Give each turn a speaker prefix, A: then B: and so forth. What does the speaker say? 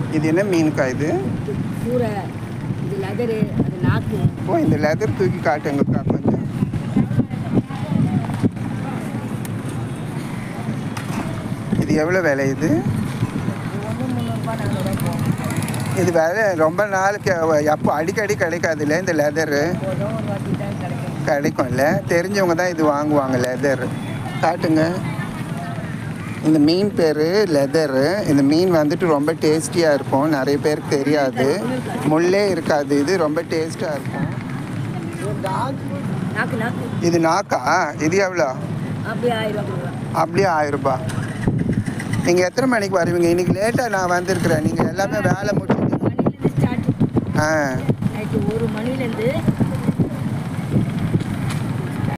A: இது என்ன மீனுக்கா இது
B: இது கூரை இது லெதரு அது நாக்கு
A: ஓ இந்த லெதர் தூக்கி காட்டுங்கக்கா கொஞ்சம் இது எவ்வளோ விலை இது
B: ஒன்று முந்நூறுபா நானூறுரூவா போகும்
A: இது விலை ரொம்ப நாளுக்கு எப்போ அடிக்கடி கிடைக்காதுல்ல இந்த லெதரு
B: போதும் ஒரு வாட்டி தான் கிடைக்கும்
A: கிடைக்கும்ல தெரிஞ்சவங்க தான் இது வாங்குவாங்க லெதர் காட்டுங்க இந்த மீன் பேர் லெதரு இந்த மீன் வந்துட்டு ரொம்ப டேஸ்டியாக இருக்கும் நிறைய பேருக்கு தெரியாது முள்ளே இருக்காது இது ரொம்ப டேஸ்ட்டாக இருக்கும்
B: நாக்கு நாக்கு
A: இது நாக்கா இது எவ்வளோ
B: அப்படியே ஆயிரம் ரூபா கொடுக்கலாம்
A: அப்படியே ஆயிரம் ரூபாய் நீங்கள் எத்தனை மணிக்கு வருவீங்க இன்னைக்கு லேட்டாக நான் வந்திருக்கிறேன் நீங்கள் எல்லாமே வேலை முடிச்சுட்டு
B: மணிலேருந்து ஸ்டார்ட்
A: ஆ
B: நைட்டு ஒரு மணிலேருந்து